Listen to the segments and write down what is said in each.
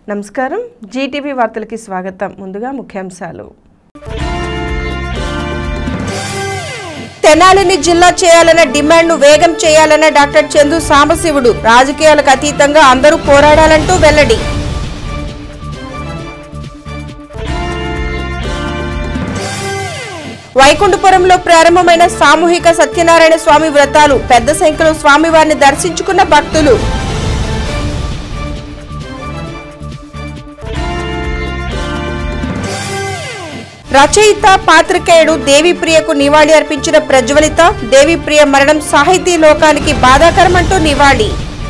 నమస్కారం జీటీవీ వార్తలకి స్వాగతం ముందుగా ముఖ్యాంశాలు తెనాలిని జిల్లా చేయాలన్న డిమాండ్ ను వేగం చేయాలన్న డాక్టర్ చందు సాంబశివుడు రాజకీయాలకు అతీతంగా అందరూ పోరాడాలంటూ వెల్లడి వైకుంఠపురంలో ప్రారంభమైన సామూహిక సత్యనారాయణ స్వామి వ్రతాలు పెద్ద సంఖ్యలో స్వామివారిని దర్శించుకున్న భక్తులు రచయిత పాత్రికేయుడు దేవిప్రియకు నివాళి అర్పించిన ప్రజ్వలిత దేవిప్రియ మరణం సాహితీ లోకానికి బాధాకరమంటూ నివాళి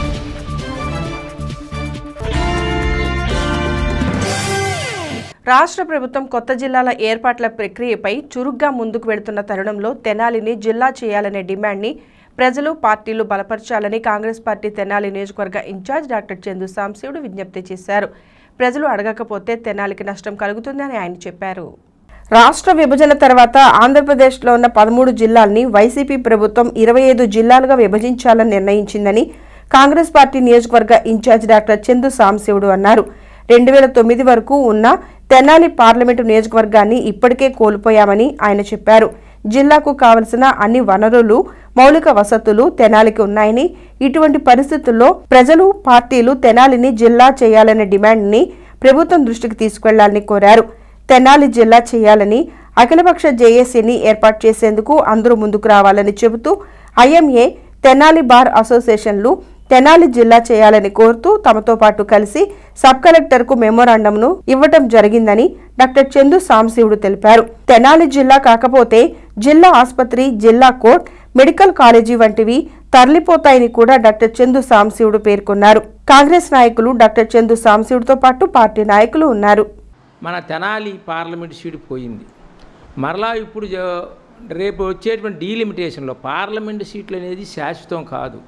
రాష్ట్ర ప్రభుత్వం కొత్త జిల్లాల ఏర్పాట్ల ప్రక్రియపై చురుగ్గా ముందుకు వెళుతున్న తరుణంలో తెనాలిని జిల్లా చేయాలనే డిమాండ్ని ప్రజలు పార్టీలు బలపరచాలని కాంగ్రెస్ పార్టీ తెనాలి నియోజకవర్గ ఇన్ఛార్జ్ డాక్టర్ చందు సాంశివుడు విజ్ఞప్తి చేశారు ప్రజలు అడగకపోతే తెనాలికి నష్టం కలుగుతుందని ఆయన చెప్పారు రాష్ట్ర విభజన తర్వాత ఆంధ్రప్రదేశ్లో ఉన్న పదమూడు జిల్లాల్ని వైసీపీ ప్రభుత్వం ఇరవై ఐదు జిల్లాలుగా విభజించాలని నిర్ణయించిందని కాంగ్రెస్ పార్టీ నియోజకవర్గ ఇన్ఛార్జ్ డాక్టర్ చందు సాంశివుడు అన్నారు రెండు వేల తొమ్మిది వరకు ఉన్న తెనాలి పార్లమెంటు నియోజకవర్గాన్ని ఇప్పటికే కోల్పోయామని ఆయన చెప్పారు జిల్లాకు కావలసిన అన్ని వనరులు మౌలిక వసతులు తెనాలికి ఉన్నాయని ఇటువంటి పరిస్థితుల్లో ప్రజలు పార్టీలు తెనాలిని జిల్లా చేయాలనే డిమాండ్ని ప్రభుత్వం దృష్టికి తీసుకెళ్లాలని కోరారు తెనాలి జిల్లా చేయాలని అఖిలపక్ష జేఏసీని ఏర్పాటు చేసేందుకు అందరూ ముందుకు రావాలని చెబుతూ ఐఎంఏ తెనాలి బార్ అసోసియేషన్లు తెనాలి జిల్లా చేయాలని కోరుతూ తమతో పాటు కలిసి సబ్ కలెక్టర్కు మెమోరాండంను ఇవ్వటం జరిగిందని డాక్టర్ చందు సాంశివుడు తెలిపారు తెనాలి జిల్లా కాకపోతే జిల్లా ఆసుపత్రి జిల్లా కోర్ట్ మెడికల్ కాలేజీ వంటివి తరలిపోతాయని కూడా డాక్టర్ చందు సాంశివుడు పేర్కొన్నారు కాంగ్రెస్ నాయకులు డాక్టర్ చందు సాంశివుడితో పాటు పార్టీ నాయకులు ఉన్నారు మన తెనాలి పార్లమెంట్ సీటు పోయింది మరలా ఇప్పుడు జ- రేపు వచ్చేటువంటి డీలిమిటేషన్లో పార్లమెంట్ సీట్లు అనేది శాశ్వతం కాదు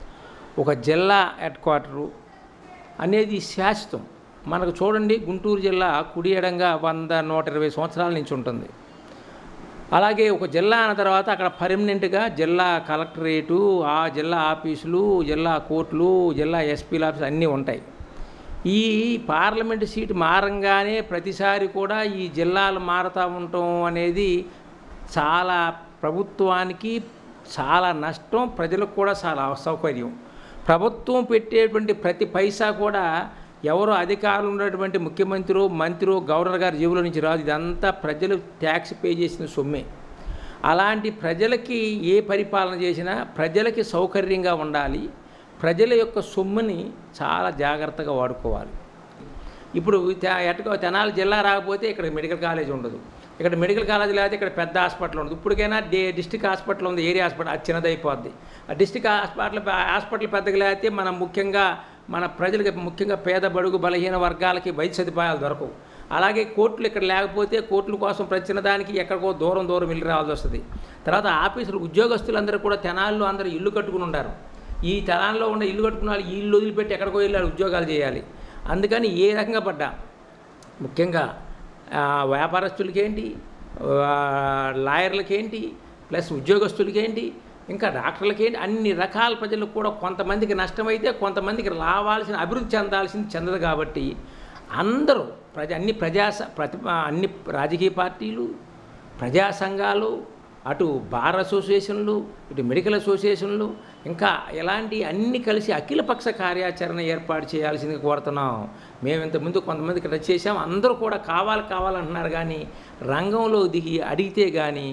ఒక జిల్లా హెడ్ క్వార్టరు అనేది శాశ్వతం మనకు చూడండి గుంటూరు జిల్లా కుడి ఎడంగా వంద నూట ఇరవై సంవత్సరాల నుంచి ఉంటుంది అలాగే ఒక జిల్లా అన్న తర్వాత అక్కడ పర్మనెంట్గా జిల్లా కలెక్టరేటు ఆ జిల్లా ఆఫీసులు జిల్లా కోర్టులు జిల్లా ఎస్పీల ఆఫీసులు అన్నీ ఉంటాయి ఈ పార్లమెంటు సీటు మారంగానే ప్రతిసారి కూడా ఈ జిల్లాలు మారుతూ ఉండటం అనేది చాలా ప్రభుత్వానికి చాలా నష్టం ప్రజలకు కూడా చాలా అసౌకర్యం ప్రభుత్వం పెట్టేటువంటి ప్రతి పైసా కూడా ఎవరో అధికారులు ఉన్నటువంటి ముఖ్యమంత్రి మంత్రి గవర్నర్ గారి జేబులో నుంచి రాదు ఇదంతా ప్రజలు ట్యాక్స్ పే చేసిన సొమ్మే అలాంటి ప్రజలకి ఏ పరిపాలన చేసినా ప్రజలకి సౌకర్యంగా ఉండాలి ప్రజల యొక్క సొమ్ముని చాలా జాగ్రత్తగా వాడుకోవాలి ఇప్పుడు తె- ఎటుకో తెనాలి జిల్లా రాకపోతే ఇక్కడ మెడికల్ కాలేజ్ ఉండదు ఇక్కడ మెడికల్ కాలేజ్ లేకపోతే ఇక్కడ పెద్ద హాస్పిటల్ ఉండదు ఇప్పటికైనా డే డిస్టిక్ హాస్పిటల్ ఉంది ఏరియా హాస్పిటల్ అది చిన్నదైపోద్ది ఆ డిస్టిక్ హాస్పిటల్ హాస్పిటల్ పెద్దగా లేకపోతే మనం ముఖ్యంగా మన ప్రజలకి ముఖ్యంగా పేద బడుగు బలహీన వర్గాలకి వైద్య సదుపాయాలు దొరకవు అలాగే కోర్టులు ఇక్కడ లేకపోతే కోర్టుల కోసం ప్రతి చిన్నదానికి ఎక్కడికో దూరం దూరం వెళ్ళి రావాల్సి వస్తుంది తర్వాత ఆఫీసులు ఉద్యోగస్తులందరూ కూడా తెనాల్లో అందరూ ఇల్లు కట్టుకుని ఉండారు ఈ తెనాల్లో ఉన్న ఇల్లు కట్టుకున్న వాళ్ళు ఈ ఇల్లు వదిలిపెట్టి ఎక్కడికో వెళ్ళి వాళ్ళు ఉద్యోగాలు చేయాలి అందుకని ఏ రకంగా పడ్డా ముఖ్యంగా ఆ, వ్యాపారస్తులకేంటి ఆ, లాయర్లకేంటి ప్లస్ ఉద్యోగస్తులకేంటి ఇంకా డాక్టర్లకేంటి అన్ని రకాల ప్రజలకు కూడా కొంతమందికి నష్టమైతే కొంతమందికి రావాల్సిన అభివృద్ధి చెందాల్సింది చెందదు కాబట్టి అందరూ ప్రజ అన్ని ప్రజా స- ప్రతి అన్ని రాజకీయ పార్టీలు ప్రజా సంఘాలు అటు బార్ అసోసియేషన్లు ఇటు మెడికల్ అసోసియేషన్లు ఇంకా ఇలాంటి అన్ని కలిసి అఖిలపక్ష కార్యాచరణ ఏర్పాటు చేయాల్సిందిగా కోరుతున్నాం మేము ఇంతకుముందు కొంతమంది ఇక్కడ చేసాం అందరూ కూడా కావాలి కావాలంటున్నారు కానీ రంగంలో దిగి అడిగితే కానీ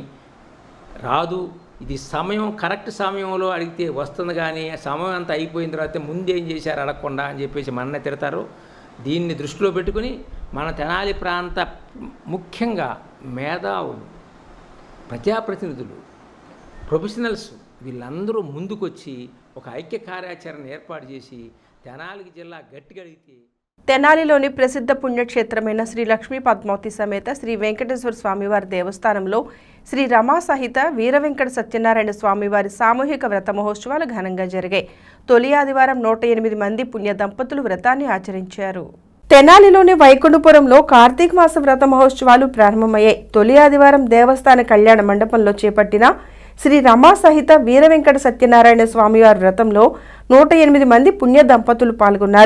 రాదు ఇది సమయం కరెక్ట్ సమయంలో అడిగితే వస్తుంది కానీ ఆ సమయం అంతా అయిపోయిన తర్వాత ముందేం చేశారు అడగకుండా అని చెప్పేసి మననే తిడతారు దీన్ని దృష్టిలో పెట్టుకుని మన తెనాలి ప్రాంత ముఖ్యంగా మేధావులు ప్రజాప్రతినిధులు ప్రొఫెషనల్స్ వీళ్ళందరూ ముందుకొచ్చి ఒక ఐక్య కార్యాచరణ ఏర్పాటు చేసి తెనాలి జిల్లా గట్టిగా అడిగితే తెనాలిలోని ప్రసిద్ధ పుణ్యక్షేత్రమైన శ్రీ లక్ష్మీ పద్మావతి సమేత శ్రీ వెంకటేశ్వర స్వామివారి దేవస్థానంలో శ్రీ రమా సహిత వీర వెంకట సత్యనారాయణ స్వామివారి సామూహిక వ్రత మహోత్సవాలు ఘనంగా జరిగాయి తొలి ఆదివారం నూట ఎనిమిది మంది పుణ్య దంపతులు వ్రతాన్ని ఆచరించారు తెనాలిలోని వైకుంఠపురంలో కార్తీక మాస వ్రత మహోత్సవాలు ప్రారంభమయ్యాయి తొలి ఆదివారం దేవస్థాన కళ్యాణ మండపంలో చేపట్టిన శ్రీ రమా సహిత వీర వెంకట సత్యనారాయణ స్వామివారి వ్రతంలో నూట ఎనిమిది మంది పుణ్య దంపతులు పాల్గొన్నారు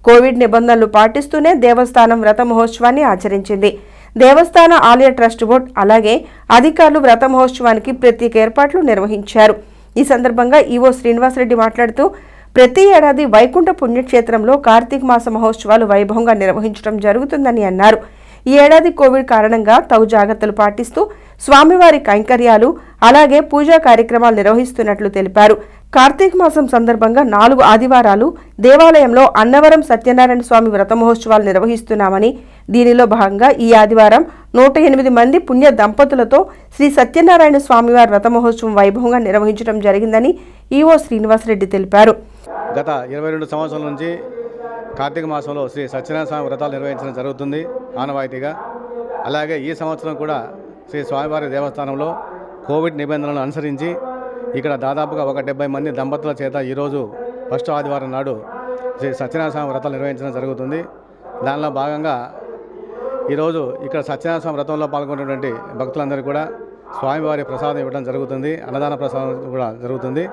కోవిడ్ నిబంధనలు పాటిస్తూనే దేవస్థానం వ్రత మహోత్సవాన్ని ఆచరించింది దేవస్థాన ఆలయ ట్రస్ట్ బోర్డు అలాగే అధికారులు వ్రత మహోత్సవానికి ప్రత్యేక ఏర్పాట్లు నిర్వహించారు ఈ సందర్భంగా ఈవో శ్రీనివాసరెడ్డి మాట్లాడుతూ ప్రతి ఏడాది వైకుంఠ పుణ్యక్షేత్రంలో కార్తీక మాస మహోత్సవాలు వైభవంగా నిర్వహించడం జరుగుతుందని అన్నారు ఈ ఏడాది కోవిడ్ కారణంగా తగు జాగ్రత్తలు పాటిస్తూ స్వామివారి కైంకర్యాలు అలాగే పూజా కార్యక్రమాలు నిర్వహిస్తున్నట్లు తెలిపారు కార్తీక మాసం సందర్భంగా నాలుగు ఆదివారాలు దేవాలయంలో అన్నవరం సత్యనారాయణ స్వామి వ్రత మహోత్సవాలు నిర్వహిస్తున్నామని దీనిలో భాగంగా ఈ ఆదివారం నూట ఎనిమిది మంది పుణ్య దంపతులతో శ్రీ సత్యనారాయణ స్వామివారి వ్రత మహోత్సవం వైభవంగా నిర్వహించడం జరిగిందని ఈవో శ్రీనివాసరెడ్డి తెలిపారు గత ఇరవై రెండు సంవత్సరాల నుంచి కార్తీక మాసంలో శ్రీ సత్యనారాయణ స్వామి వ్రతాలు నిర్వహించడం జరుగుతుంది ఆనవాయితీగా అలాగే ఈ సంవత్సరం కూడా శ్రీ స్వామివారి దేవస్థానంలో కోవిడ్ నిబంధనలను అనుసరించి ఇక్కడ దాదాపుగా ఒక డెబ్బై మంది దంపతుల చేత ఈరోజు ఫస్ట్ ఆదివారం నాడు శ్రీ సత్యనారాయణ స్వామి వ్రతాలు నిర్వహించడం జరుగుతుంది దానిలో భాగంగా ఈరోజు ఇక్కడ సత్యనారాయణ స్వామి వ్రతంలో పాల్గొన్నటువంటి భక్తులందరికీ కూడా స్వామివారి ప్రసాదం ఇవ్వడం జరుగుతుంది అన్నదాన ప్రసాదం కూడా జరుగుతుంది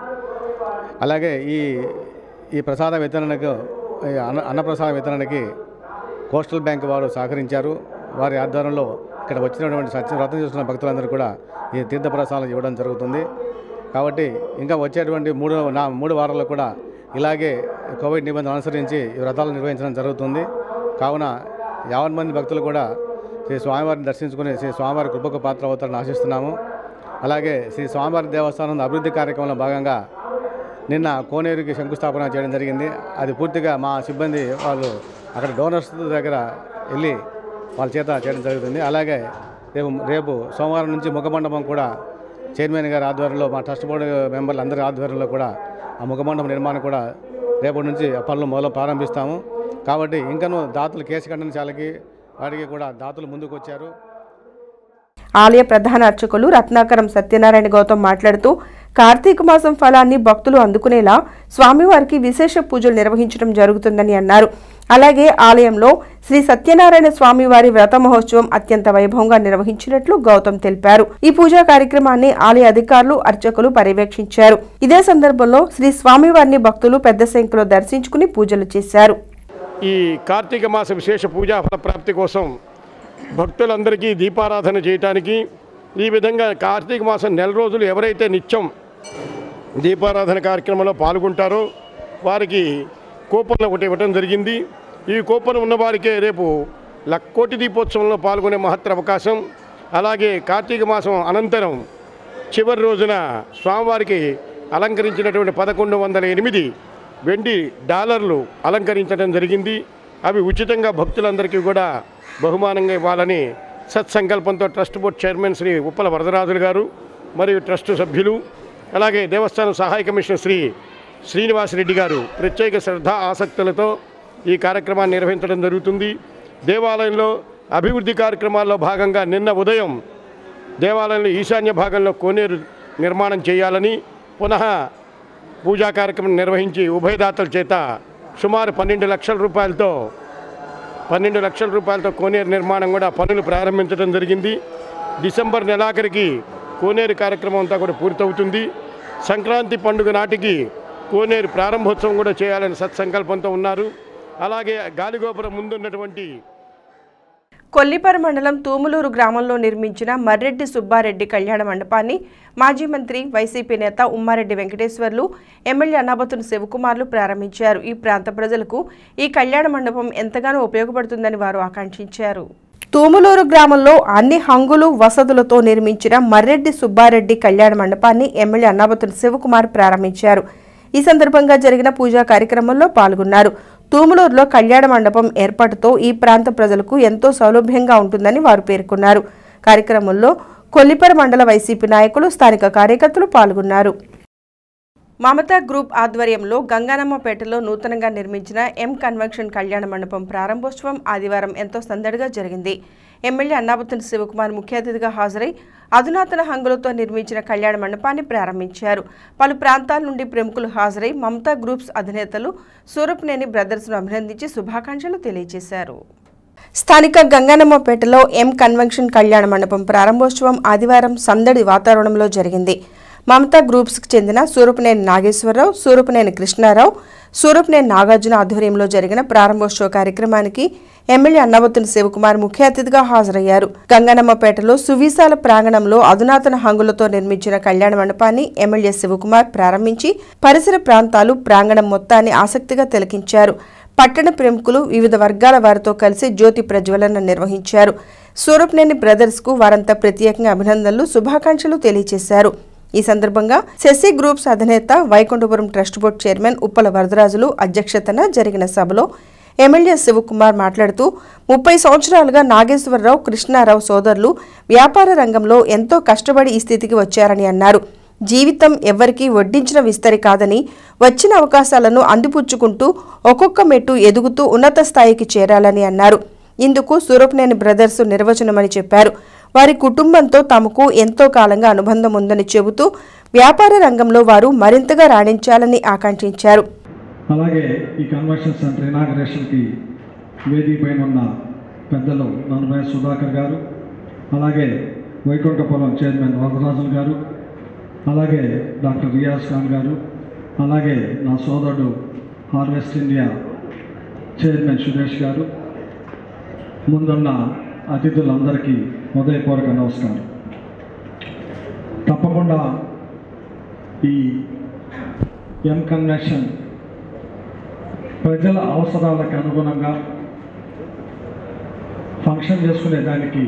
అలాగే ఈ ఈ ప్రసాద వితరణకు ఈ అన్న అన్నప్రసాద వితరణకి కోస్టల్ బ్యాంక్ వారు సహకరించారు వారి ఆధ్వర్యంలో ఇక్కడ వచ్చినటువంటి సత్య వ్రతం చేస్తున్న భక్తులందరూ కూడా ఈ తీర్థ ప్రసాదం ఇవ్వడం జరుగుతుంది కాబట్టి ఇంకా వచ్చేటువంటి మూడు నా మూడు వారాల్లో కూడా ఇలాగే కోవిడ్ నిబంధనలు అనుసరించి ఈ వ్రతాలు నిర్వహించడం జరుగుతుంది కావున యావన్ మంది భక్తులు కూడా శ్రీ స్వామివారిని దర్శించుకుని శ్రీ స్వామివారి కృపకు పాత్ర అవుతారని ఆశిస్తున్నాము అలాగే శ్రీ స్వామివారి దేవస్థానం అభివృద్ధి కార్యక్రమంలో భాగంగా నిన్న కోనేరుకి శంకుస్థాపన చేయడం జరిగింది అది పూర్తిగా మా సిబ్బంది వాళ్ళు అక్కడ డోనర్స్ దగ్గర వెళ్ళి వాళ్ళ చేత చేయడం జరుగుతుంది అలాగే రేపు రేపు సోమవారం నుంచి ముఖమండపం కూడా చైర్మన్ గారి ఆధ్వర్యంలో మా ట్రస్ట్ బోర్డు మెంబర్లు అందరి ఆధ్వర్యంలో కూడా ఆ ముఖమండపం నిర్మాణం కూడా రేపటి నుంచి ఆ పనులు మొదలు ప్రారంభిస్తాము కాబట్టి ఇంకనూ దాతలు కేసు ఖండించాలకి వాటికి కూడా దాతలు ముందుకు వచ్చారు ఆలయ ప్రధాన అర్చకులు రత్నాకరం సత్యనారాయణ గౌతమ్ మాట్లాడుతూ కార్తీక మాసం ఫలాన్ని భక్తులు అందుకునేలా స్వామివారికి విశేష పూజలు నిర్వహించడం జరుగుతుందని అన్నారు అలాగే ఆలయంలో శ్రీ సత్యనారాయణ స్వామివారి వ్రత మహోత్సవం అత్యంత వైభవంగా నిర్వహించినట్లు గౌతమ్ తెలిపారు ఈ పూజా కార్యక్రమాన్ని ఆలయ అధికారులు అర్చకులు పర్యవేక్షించారు ఇదే సందర్భంలో శ్రీ స్వామివారిని భక్తులు పెద్ద సంఖ్యలో దర్శించుకుని పూజలు చేశారు ఈ కార్తీక మాస విశేష పూజా ఫల ప్రాప్తి కోసం భక్తులందరికీ దీపారాధన చేయటానికి ఈ విధంగా కార్తీక మాసం నెల రోజులు ఎవరైతే నిత్యం దీపారాధన కార్యక్రమంలో పాల్గొంటారో వారికి కూపన్ ఒకటి ఇవ్వడం జరిగింది ఈ కూపన్ ఉన్న వారికే రేపు లక్ కోటి దీపోత్సవంలో పాల్గొనే మహత్తర అవకాశం అలాగే కార్తీక మాసం అనంతరం చివరి రోజున స్వామివారికి అలంకరించినటువంటి పదకొండు వందల ఎనిమిది వెండి డాలర్లు అలంకరించడం జరిగింది అవి ఉచితంగా భక్తులందరికీ కూడా బహుమానంగా ఇవ్వాలని సత్సంకల్పంతో trust board chairman Shri Uppala Varadarajulu garu మరియు ట్రస్ట్ సభ్యులు అలాగే దేవస్థానం సహాయ కమిషనర్ శ్రీ శ్రీనివాసరెడ్డి గారు ప్రత్యేక శ్రద్ధ ఆసక్తులతో ఈ కార్యక్రమాన్ని నిర్వహించడం జరుగుతుంది దేవాలయంలో అభివృద్ధి కార్యక్రమాల్లో భాగంగా నిన్న ఉదయం దేవాలయంలో ఈశాన్య భాగంలో కోనేరు నిర్మాణం చేయాలని పునః పూజా కార్యక్రమం నిర్వహించి ఉభయదాతల చేత సుమారు పన్నెండు లక్షల రూపాయలతో పన్నెండు లక్షల రూపాయలతో కోనేరు నిర్మాణం కూడా పనులు ప్రారంభించడం జరిగింది డిసెంబర్ నెలాఖరికి కోనేరు కార్యక్రమం అంతా కూడా పూర్తవుతుంది సంక్రాంతి పండుగ నాటికి కోనేరు ప్రారంభోత్సవం కూడా చేయాలని సత్సంకల్పంతో ఉన్నారు అలాగే గాలిగోపురం ముందున్నటువంటి కొల్లిపర మండలం తూములూరు గ్రామంలో నిర్మించిన మర్రెడ్డి సుబ్బారెడ్డి కళ్యాణ మండపాన్ని మాజీ మంత్రి వైసీపీ నేత ఉమ్మారెడ్డి వెంకటేశ్వర్లు ఎమ్మెల్యే అన్నాబతుని శివకుమార్లు ప్రారంభించారు ఈ ప్రాంత ప్రజలకు ఈ కళ్యాణ మండపం ఎంతగానో ఉపయోగపడుతుందని వారు ఆకాంక్షించారు తూములూరు గ్రామంలో అన్ని హంగులు వసతులతో నిర్మించిన మర్రెడ్డి సుబ్బారెడ్డి కళ్యాణ మండపాన్ని ఎమ్మెల్యే అన్నాబతుని శివకుమార్ ప్రారంభించారు ఈ సందర్భంగా జరిగిన పూజా కార్యక్రమంలో పాల్గొన్నారు తూములూరులో కళ్యాణ మండపం ఏర్పాటుతో ఈ ప్రాంత ప్రజలకు ఎంతో సౌలభ్యంగా ఉంటుందని వారు పేర్కొన్నారు కార్యక్రమంలో కొల్లిపర మండల వైసీపీ నాయకులు స్థానిక కార్యకర్తలు పాల్గొన్నారు మమతా గ్రూప్ ఆధ్వర్యంలో గంగానమ్మపేటలో నూతనంగా నిర్మించిన ఎం కన్వెన్షన్ కళ్యాణ మండపం ప్రారంభోత్సవం ఆదివారం ఎంతో సందడిగా జరిగింది ఎమ్మెల్యే అన్నాబుతుని శివకుమార్ ముఖ్య అతిథిగా హాజరై అధునాతన హంగులతో నిర్మించిన కళ్యాణ మండపాన్ని ప్రారంభించారు పలు ప్రాంతాల నుండి ప్రముఖులు హాజరై మమతా గ్రూప్స్ అధినేతలు సూరప్నేని బ్రదర్స్ను అభినందించి శుభాకాంక్షలు తెలియజేశారు స్థానిక గంగనమ్మపేటలో ఎం కన్వెన్షన్ కళ్యాణ మండపం ప్రారంభోత్సవం ఆదివారం సందడి వాతావరణంలో జరిగింది మమతా గ్రూప్స్కి చెందిన సూరపునేని నాగేశ్వరరావు సూరపునేని కృష్ణారావు సూరపునేని నాగార్జున ఆధ్వర్యంలో జరిగిన ప్రారంభోత్సవ కార్యక్రమానికి ఎమ్మెల్యే అన్నవతుని శివకుమార్ ముఖ్య అతిథిగా హాజరయ్యారు గంగనమ్మపేటలో సువిశాల ప్రాంగణంలో అధునాతన హంగులతో నిర్మించిన కళ్యాణ మండపాన్ని ఎమ్మెల్యే శివకుమార్ ప్రారంభించి పరిసర ప్రాంతాలు ప్రాంగణం మొత్తాన్ని ఆసక్తిగా తిలకించారు పట్టణ ప్రముఖులు వివిధ వర్గాల వారితో కలిసి జ్యోతి ప్రజ్వలన నిర్వహించారు సూరప్నేని బ్రదర్స్ కు వారంతా ప్రత్యేకంగా అభినందనలు శుభాకాంక్షలు తెలియజేశారు ఈ సందర్భంగా శశి గ్రూప్స్ అధినేత Vaikunthapuram trust board chairman Uppala Varadarajulu అధ్యక్షతన జరిగిన సభలో ఎమ్మెల్యే శివకుమార్ మాట్లాడుతూ ముప్పై సంవత్సరాలుగా నాగేశ్వరరావు కృష్ణారావు సోదరులు వ్యాపార రంగంలో ఎంతో కష్టపడి ఈ స్థితికి వచ్చారని అన్నారు జీవితం ఎవ్వరికీ వడ్డించిన విస్తరి కాదని వచ్చిన అవకాశాలను అందిపుచ్చుకుంటూ ఒక్కొక్క మెట్టు ఎదుగుతూ ఉన్నత స్థాయికి చేరాలని అన్నారు ఇందుకు సూరప్నేని బ్రదర్స్ నిర్వచనమని చెప్పారు వారి కుటుంబంతో తమకు ఎంతో కాలంగా అనుబంధం ఉందని చెబుతూ వ్యాపార రంగంలో వారు మరింతగా రాణించాలని ఆకాంక్షించారు అలాగే ఈ కన్వెన్షన్ సెంటర్ ఇనాగరేషన్కి వేదిక పైన ఉన్న పెద్దలు నన్నమయ్య సుధాకర్ గారు అలాగే వైకుంఠపురం చైర్మన్ వరదరాజులు గారు అలాగే డాక్టర్ రియాజ్ ఖాన్ గారు అలాగే నా సోదరుడు హార్వెస్ట్ ఇండియా చైర్మన్ సురేష్ గారు ముందున్న అతిథులందరికీ హృదయపూర్వక నమస్కారం తప్పకుండా ఈ ఎం కన్వెన్షన్ ప్రజల అవసరాలకు అనుగుణంగా ఫంక్షన్ చేసుకునే దానికి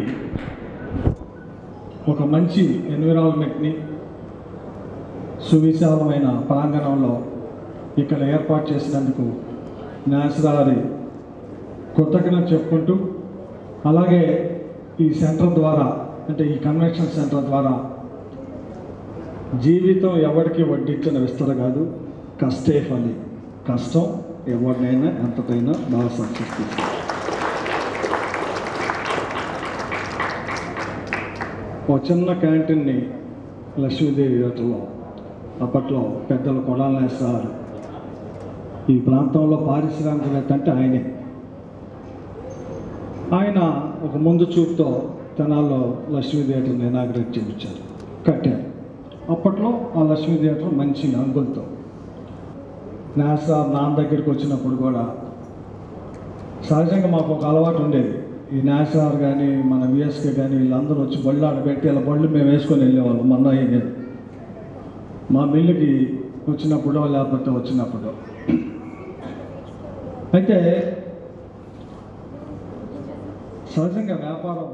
ఒక మంచి ఎన్విరాన్మెంట్ని సువిశాలమైన ప్రాంగణంలో ఇక్కడ ఏర్పాటు చేసినందుకు న్యాసరారి కృతజ్ఞత చెప్పుకుంటూ అలాగే ఈ సెంటర్ ద్వారా అంటే ఈ కన్వెన్షన్ సెంటర్ ద్వారా జీవితం ఎవరికి వడ్డించిన విస్తర కాదు కష్టే ఫలి కష్టం ఎవరినైనా ఎంతకైనా బాగా సక్సెస్ చేస్తుంది ఒక చిన్న క్యాంటీన్ని లక్ష్మీదేవి థియేటర్లో అప్పట్లో పెద్దలు కొడాలనేస్తారు ఈ ప్రాంతంలో పారిశ్రామికవేత్త అంటే ఆయనే ఆయన ఒక ముందు చూపుతో తెనాల్లో లక్ష్మీ థియేటర్ని ఇనాగ్రేట్ చేయించారు కట్టారు అప్పట్లో ఆ లక్ష్మీ థియేటర్ మంచి అంగులతో నాస నాన్న దగ్గరికి వచ్చినప్పుడు కూడా సహజంగా మాకు ఒక అలవాటు ఉండేది ఈ నాసార్ కానీ మన విఎస్కే కానీ వీళ్ళందరూ వచ్చి బళ్ళు ఆడబెట్టి ఇలా బళ్ళు మేము వేసుకొని వెళ్ళేవాళ్ళం మొన్న అయ్యేది మా మిల్లుకి వచ్చినప్పుడు లేకపోతే వచ్చినప్పుడు అయితే సహజంగా వ్యాపారం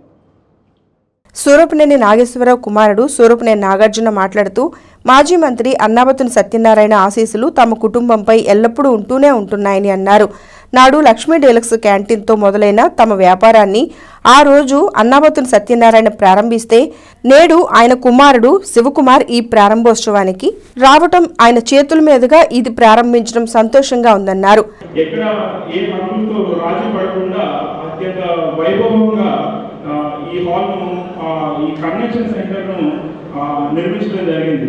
సూరపునేని నాగేశ్వరరావు కుమారుడు సూరపునేని నాగార్జున మాట్లాడుతూ మాజీ మంత్రి అన్నాబతుని సత్యనారాయణ ఆశీస్సులు తమ కుటుంబంపై ఎల్లప్పుడూ ఉంటూనే ఉంటున్నాయని అన్నారు నాడు లక్ష్మీ డీలక్స్ క్యాంటీన్తో మొదలైన తమ వ్యాపారాన్ని ఆ రోజు అన్నాబతుని సత్యనారాయణ ప్రారంభిస్తే నేడు ఆయన కుమారుడు శివకుమార్ ఈ ప్రారంభోత్సవానికి రావటం ఆయన చేతుల మీదుగా ఇది ప్రారంభించడం సంతోషంగా ఉందన్నారు ఎక్కడ ఏ హంగులతో రాజీ పడకుండా అత్యంత వైభవంగా ఆ, ఈ హాల్ను ఆ, ఈ కన్వెన్షన్ సెంటర్ను ఆ, నిర్మించడం జరిగింది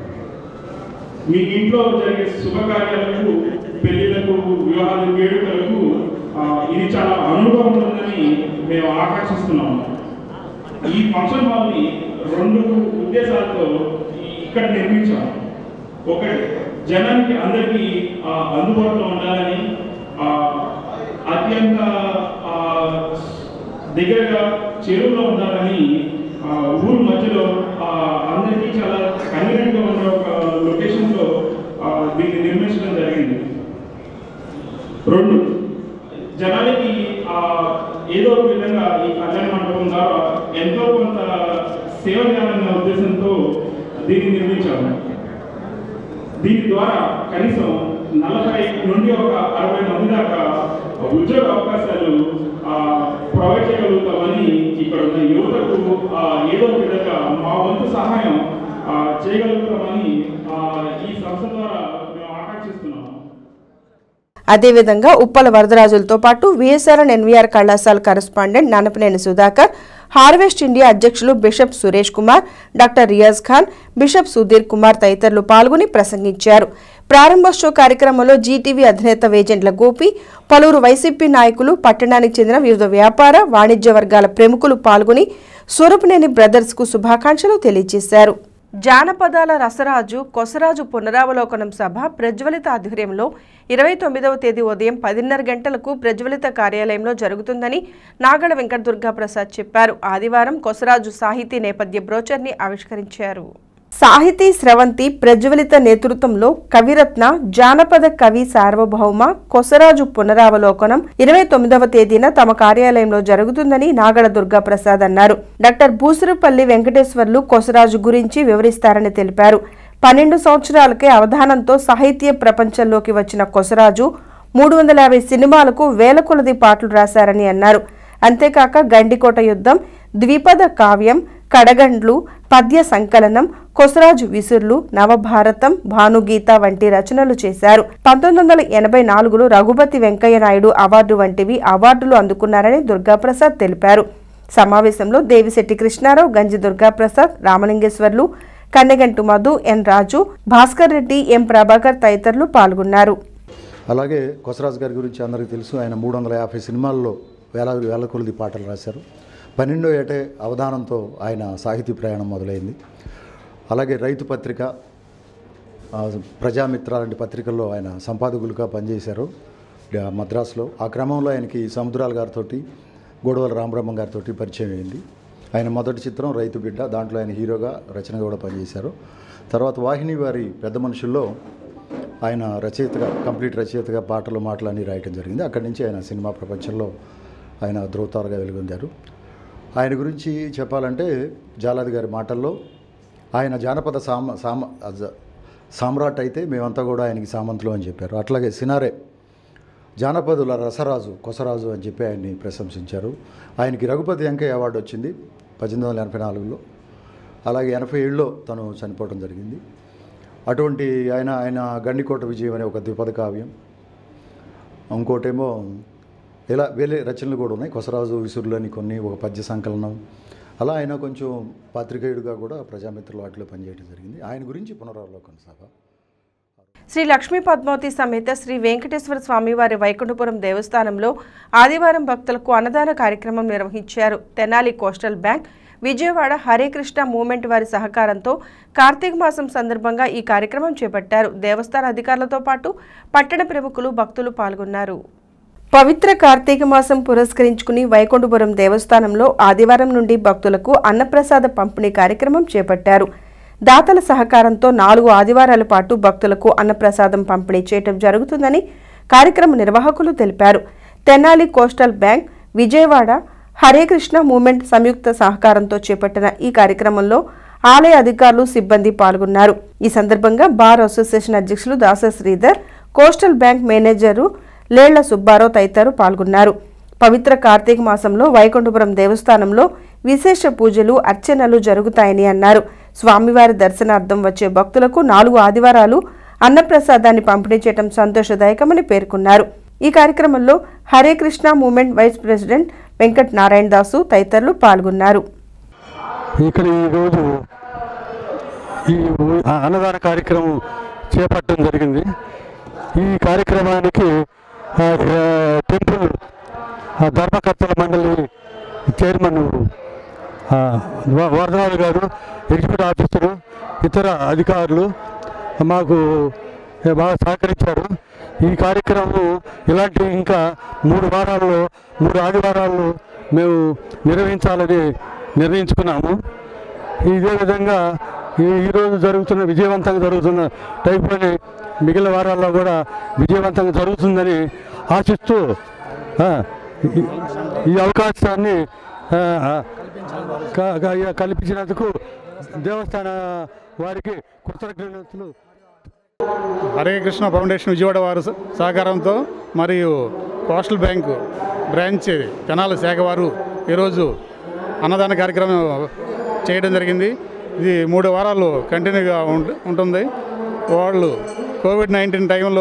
మీ ఇంట్లో జరిగే శుభకార్యాలకు పెళ్లిళ్లకు వివాహాల వేడుకలకు ఆ, ఇది చాలా అనువుగా ఉంటుందని మేము ఆకాంక్షిస్తున్నాము ఈ ఫంక్షన్ హాల్ని రెండు ఉద్దేశాలతో ఈ- ఇక్కడ నిర్మించాము ఒకటి జనానికి అందరికీ ఆ, అందుబాటులో ఉండాలని ఆ, అత్యంత ఆ, దగ్గరగా చెరువులో ఉండాలని ఆ, ఊరు మధ్యలో ఆ, అందరికీ చాలా కన్వీనియంట్గా ఉన్న ఒక లొకేషన్లో ఆ, దీన్ని నిర్మించడం జరిగింది రెండు జనాలకి ఆ, ఏదో ఒక విధంగా ఈ కళ్యాణ మండపం ద్వారా ఎంతో కొంత సేవ చేయాలనే ఉద్దేశంతో దీన్ని నిర్మించాము దీని ద్వారా కనీసం నలభై నుండి ఒక అరవై మంది దాకా ఉద్యోగ అవకాశాలు ఆ, ప్రొవైడ్ చేయగలుగుతామని ఇక్కడ ఉన్న యువతకు ఆ, ఏదో ఒక విధంగా మా వంతు సహాయం ఆ, చేయగలుగుతామని ఆ, ఈ సంస్థ ద్వారా మేము ఆకాంక్షిస్తున్నాము అదేవిధంగా ఉప్పల వరదరాజులతో పాటు విఎస్ఆర్ఎన్ ఎన్వీఆర్ కళాశాల correspondent Nannapaneni Sudhakar harvest India అధ్యక్షులు bishop Suresh Kumar doctor Riyaz Khan bishop Sudhir Kumar తదితరులు పాల్గొని ప్రసంగించారు ప్రారంభోత్సవ కార్యక్రమంలో జీటీవీ అధినేత వేజెంట్ల గోపి పలువురు వైసీపీ నాయకులు పట్టణానికి చెందిన వివిధ వ్యాపార వాణిజ్య వర్గాల ప్రముఖులు పాల్గొని సూరపునేని బ్రదర్స్ కు శుభాకాంక్షలు తెలియజేశారు జానపదాల రసరాజు కొసరాజు పునరావలోకనం సభ ప్రజ్వలిత ఆధ్వర్యంలో ఇరవై తొమ్మిదవ తేదీ ఉదయం పదిన్నర గంటలకు ప్రజ్వలిత కార్యాలయంలో జరుగుతుందని నాగడ వెంకట దుర్గా ప్రసాద్ చెప్పారు ఆదివారం కొసరాజు సాహితీ నేపథ్య బ్రోచర్ని ఆవిష్కరించారు సాహితీ స్రవంతి ప్రజ్వలిత నేతృత్వంలో కవిరత్న జానపద కవి సార్వభౌమ కొసరాజు పునరావలోకనం ఇరవై తొమ్మిదవ తేదీన తమ కార్యాలయంలో జరుగుతుందని నాగడ దుర్గా ప్రసాద్ అన్నారు డాక్టర్ బూసురుపల్లి వెంకటేశ్వర్లు కొసరాజు గురించి వివరిస్తారని తెలిపారు పన్నెండు సంవత్సరాలకే అవధానంతో సాహిత్య ప్రపంచంలోకి వచ్చిన కొసరాజు మూడు వందల యాభై సినిమాలకు వేల కొలది పాటలు రాశారని అన్నారు అంతేకాక గండికోట యుద్ధం ద్విపద కావ్యం కడగండ్లు పద్య సంకలనం కొసరాజు విసుర్లు నవభారతం భానుగీత వంటి రచనలు చేశారు పంతొమ్మిది వందల ఎనభై నాలుగులో రఘుపతి వెంకయ్య నాయుడు అవార్డు వంటివి అవార్డులు అందుకున్నారని దుర్గాప్రసాద్ తెలిపారు సమావేశంలో దేవిశెట్టి కృష్ణారావు గంజి దుర్గాప్రసాద్ రామలింగేశ్వర్లు కన్నెగంటు మధు ఎన్ రాజు భాస్కర్ రెడ్డి ఎం ప్రభాకర్ తదితరులు పాల్గొన్నారు అలాగే కొసరాజు గారి గురించి అందరికీ తెలుసు ఆయన మూడు వందల యాభై సినిమాల్లో వేల వేల కొలది పాటలు రాశారు పన్నెండో ఏటే అవధానంతో ఆయన సాహితీ ప్రయాణం మొదలైంది అలాగే రైతు పత్రిక ఆ, ప్రజామిత్ర లాంటి పత్రికల్లో ఆయన సంపాదకులుగా పనిచేశారు డ- మద్రాసులో ఆ క్రమంలో ఆయనకి సముద్రాల గారితో గోడవల రామబ్రహ్మం గారితో పరిచయం అయింది ఆయన మొదటి చిత్రం రైతు బిడ్డ దాంట్లో ఆయన హీరోగా రచనగా కూడా పనిచేశారు తర్వాత వాహిని వారి పెద్ద మనుషుల్లో ఆయన రచయితగా కంప్లీట్ రచయితగా పాటలు మాటలు అన్నీ రాయటం జరిగింది అక్కడి నుంచి ఆయన సినిమా ప్రపంచంలో ఆయన ధ్రువతారుగా వెలుగొందారు ఆయన గురించి చెప్పాలంటే జాలాది గారి మాటల్లో ఆయన జానపద సామ సామ అజ- సామ్రాట్ అయితే మేమంతా కూడా ఆయనకి సామంతులు అని చెప్పారు అట్లాగే సినారే జానపదుల రసరాజు కొసరాజు అని చెప్పి ఆయన్ని ప్రశంసించారు ఆయనకి రఘుపతి వెంకయ్య అవార్డు వచ్చింది పద్దెనిమిది వందల ఎనభై నాలుగులో అలాగే ఎనభై ఏడులో తను చనిపోవడం జరిగింది అటువంటి ఆయన ఆయన గండికోట విజయం అనే ఒక ద్విపద కావ్యం ఇంకోటేమో ఇలా వేరే రచనలు కూడా ఉన్నాయి కొసరాజు విసురులని కొన్ని ఒక పద్య సంకలనం అలా ఆయన కొంచెం పాత్రికేయుడిగా కూడా ప్రజామిత్రుల వాటిలో పనిచేయడం జరిగింది ఆయన గురించి పునరావలోకన సభ శ్రీ లక్ష్మీ పద్మావతి సమేత శ్రీ వెంకటేశ్వర స్వామివారి వైకుంఠపురం దేవస్థానంలో ఆదివారం భక్తులకు అన్నదాన కార్యక్రమం నిర్వహించారు Tenali coastal bank Vijayawada Hare Krishna movement వారి సహకారంతో కార్తీక మాసం సందర్భంగా ఈ కార్యక్రమం చేపట్టారు దేవస్థాన అధికారులతో పాటు పట్టణ ప్రముఖులు భక్తులు పాల్గొన్నారు పవిత్ర కార్తీక మాసం పురస్కరించుకుని వైకుంఠపురం దేవస్థానంలో ఆదివారం నుండి భక్తులకు అన్నప్రసాద పంపిణీ కార్యక్రమం చేపట్టారు దాతల సహకారంతో నాలుగు ఆదివారాల పాటు భక్తులకు అన్నప్రసాదం పంపిణీ చేయటం జరుగుతుందని కార్యక్రమ నిర్వాహకులు తెలిపారు Tenali coastal bank Vijayawada Hare Krishna movement సంయుక్త సహకారంతో చేపట్టిన ఈ కార్యక్రమంలో ఆలయ అధికారులు సిబ్బంది పాల్గొన్నారు ఈ సందర్భంగా బార్ అసోసియేషన్ అధ్యక్షులు Dasa Sridhar coastal bank manager Lella Subbarao తదితరులు పాల్గొన్నారు పవిత్ర కార్తీక మాసంలో వైకుంఠపురం దేవస్థానంలో విశేష పూజలు అర్చనలు జరుగుతాయని అన్నారు స్వామివారి దర్శనార్థం వచ్చే భక్తులకు నాలుగు ఆదివారాలు అన్నప్రసాదాన్ని పంపిణీ చేయడం సంతోషదాయకమని పేర్కొన్నారు ఈ కార్యక్రమంలో Hare Krishna movement vice president Venkat Narayana Dasu తదితరులు పాల్గొన్నారు ఇక్కడ ఈరోజు ఈ ఊ- ఆ అన్నదాన కార్యక్రమం చేపట్టడం జరిగింది ఈ కార్యక్రమానికి ఆ, ఆ, టెంపుల్ ఆ, ధర్మకర్తల మండలి చైర్మన్ ఆ, వ- వరదరాజు గారు ఎగ్జిక్యూటివ్ ఆఫీసరు ఇతర అధికారులు మాకు ఏ, బాగా సహకరించారు ఈ కార్యక్రమం ఇలాంటి ఇంకా మూడు వారాల్లో మూడు ఆదివారాల్లో మేము నిర్వహించాలని నిర్ణయించుకున్నాము ఇదే విధంగా ఈ ఈరోజు జరుగుతున్న విజయవంతంగా జరుగుతున్న టైప్లోనే మిగిలిన వారాల్లో కూడా విజయవంతంగా జరుగుతుందని ఆశిస్తూ ఆ, ఈ- ఈ అవకాశాన్ని ఆ, ఆ, క- క- కల్పించినందుకు దేవస్థాన వారికి కృతజ్ఞతలు హరే కృష్ణ ఫౌండేషన్ విజయవాడ వారు స- సహకారంతో మరియు కోస్టల్ బ్యాంకు బ్రాంచ్ తెనాలి శాఖ వారు ఈరోజు అన్నదాన కార్యక్రమం చేయడం జరిగింది ఇది మూడు వారాలు కంటిన్యూగా ఉంట- ఉంటుంది వాళ్ళు కోవిడ్ నైన్టీన్ టైంలో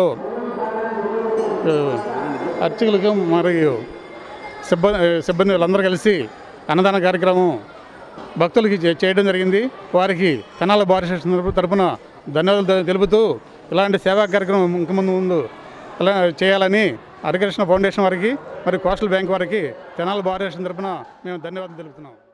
ఆ, అర్చకులకు మరియు సిబ్బంది సిబ్బంది వాళ్ళందరూ కలిసి అన్నదాన కార్యక్రమం భక్తులకి చే- చేయడం జరిగింది వారికి తెనాల భారత తరపున ధన్యవాదాలు తె- తెలుపుతూ ఇలాంటి సేవా కార్యక్రమం ఇంక ముందు ముందు ఇలా చేయాలని హరికృష్ణ ఫౌండేషన్ వారికి మరియు కోస్టల్ బ్యాంక్ వారికి తెనాల భారత తరపున మేము ధన్యవాదాలు తెలుపుతున్నాం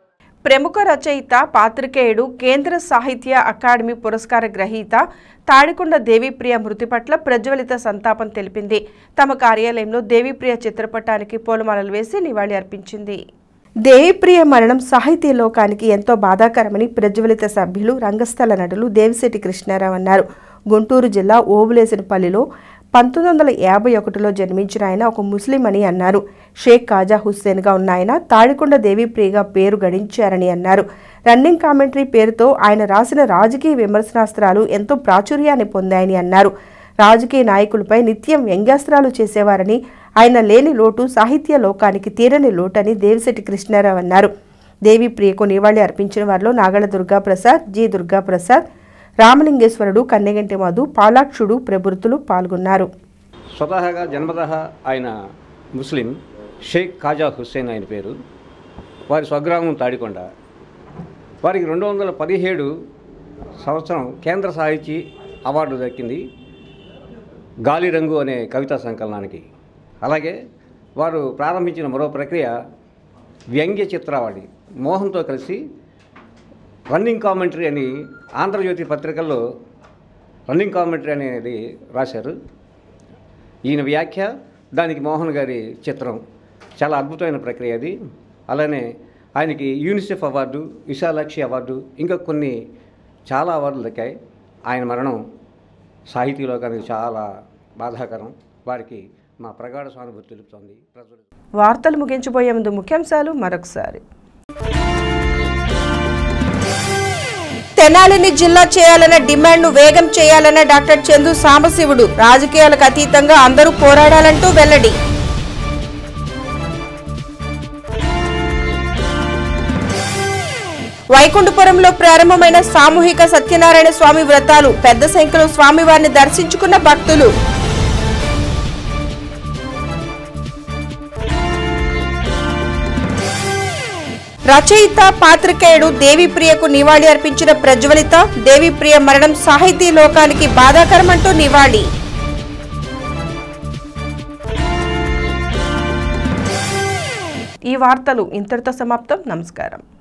ప్రముఖ రచయిత పాత్రికేయుడు కేంద్ర సాహిత్య అకాడమీ పురస్కార గ్రహీత తాడికొండ దేవిప్రియ మృతి పట్ల ప్రజ్వలిత సంతాపం తెలిపింది తమ కార్యాలయంలో దేవిప్రియ చిత్రపటానికి పూలమాలలు వేసి నివాళి అర్పించింది దేవిప్రియ మరణం సాహితీ లోకానికి ఎంతో బాధాకరమని ప్రజ్వలిత సభ్యులు రంగస్థల నటులు దేవిశెట్టి కృష్ణారావు అన్నారు గుంటూరు జిల్లా ఓబులేసినపల్లిలో పంతొమ్మిది వందల యాభై ఒకటిలో జన్మించిన ఆయన ఒక ముస్లిం అని అన్నారు షేక్ కాజా హుస్సేన్గా ఉన్న ఆయన తాడికొండ దేవిప్రియగా పేరు గడించారని అన్నారు రన్నింగ్ కామెంటరీ పేరుతో ఆయన రాసిన రాజకీయ విమర్శనాస్త్రాలు ఎంతో ప్రాచుర్యాన్ని పొందాయని అన్నారు రాజకీయ నాయకులపై నిత్యం వ్యంగ్యాస్త్రాలు చేసేవారని ఆయన లేని లోటు సాహిత్య లోకానికి తీరని లోటని దేవిశెట్టి కృష్ణారావు అన్నారు దేవిప్రియకు నివాళి అర్పించిన వారిలో నాగళ దుర్గాప్రసాద్ జి దుర్గాప్రసాద్ రామలింగేశ్వరుడు కన్నెగంటి మధు పాలాక్షుడు ప్రభుతులు పాల్గొన్నారు స్వతహాగా జన్మతః ఆయన ముస్లిం షేక్ ఖాజా హుస్సేన్ ఆయన పేరు వారి స్వగ్రామం తాడికొండ వారికి రెండు వందల పదిహేడు సంవత్సరం కేంద్ర సాహితీ అవార్డు దక్కింది గాలి రంగు అనే కవితా సంకలనానికి అలాగే వారు ప్రారంభించిన మరో ప్రక్రియ వ్యంగ్య చిత్రావళి మోహన్తో కలిసి రన్నింగ్ కామెంటరీ అని ఆంధ్రజ్యోతి పత్రికల్లో రన్నింగ్ కామెంటరీ అనేది రాశారు ఈయన వ్యాఖ్య దానికి మోహన్ గారి చిత్రం చాలా అద్భుతమైన ప్రక్రియ అది అలానే ఆయనకి యూనిసెఫ్ అవార్డు విశాలాక్షి అవార్డు ఇంకా కొన్ని చాలా అవార్డులు దక్కాయి ఆయన మరణం సాహితీ లోకానికి చాలా బాధాకరం వారికి మా ప్రగాఢ సానుభూతి తెలుపుతోంది ప్రజలు వార్తలు ముగించబోయే ముందు ముఖ్యాంశాలు మరొకసారి తెనాలిని జిల్లా చేయాలన్న డిమాండ్ను వేగం చేయాలన్న డాక్టర్ చందు సాంబశివుడు రాజకీయాలకు అతీతంగా అందరూ పోరాడాలంటూ వెల్లడి వైకుంఠపురంలో ప్రారంభమైన సామూహిక సత్యనారాయణ స్వామి వ్రతాలు పెద్ద సంఖ్యలో స్వామివారిని దర్శించుకున్న భక్తులు రచయిత పాత్రికేయుడు దేవిప్రియకు నివాళి అర్పించిన ప్రజ్వలిత దేవిప్రియ మరణం సాహితీ లోకానికి బాధాకరమంటూ నివాళి ఈ వార్తలు ఇంతటితో సమాప్తం నమస్కారం